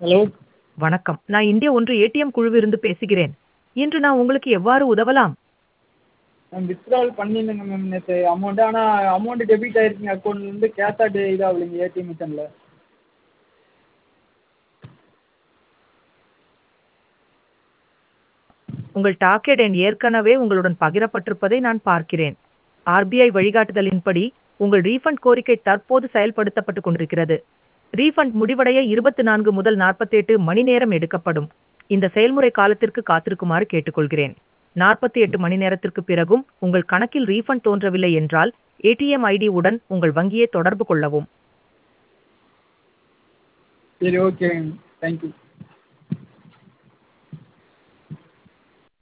hello வணக்கம் நான் இந்திய ஒன்று ஏடிஎம் குழுவிலிருந்து பேசுகிறேன் இன்று நான் உங்களுக்கு எவ்வாறு உதவலாம் மேம் வித்ட்ராவல் பண்ணியிருந்தேங்க மேம் நேற்று அமௌண்ட்டு ஆனால் அமௌண்ட்டு டெபிட் ஆகிருக்குங்க அக்கௌண்ட்லேருந்து கேஷ் ஆட் இதாகலைங்க ஏடிஎம் மிஷினில் உங்கள் டாக்கெட் எண் ஏற்கனவே உங்களுடன் பகிரப்பட்டிருப்பதை நான் பார்க்கிறேன் ஆர்பிஐ வழிகாட்டுதலின்படி உங்கள் ரீஃபண்ட் கோரிக்கை தற்போது செயல்படுத்தப்பட்டு கொண்டிருக்கிறது ரீஃபண்ட் முடிவடைய இருபத்தி நான்கு முதல் நாற்பத்தெட்டு மணி நேரம் எடுக்கப்படும் இந்த செயல்முறை காலத்திற்கு காத்திருக்குமாறு கேட்டுக்கொள்கிறேன் நாற்பத்தி எட்டு மணி நேரத்திற்கு பிறகும் உங்கள் கணக்கில் ரீஃபண்ட் தோன்றவில்லை என்றால் ஏடிஎம் ஐடி உடன் உங்கள் வங்கியை தொடர்பு கொள்ளவும் சரி ஓகேங்க தேங்க்யூ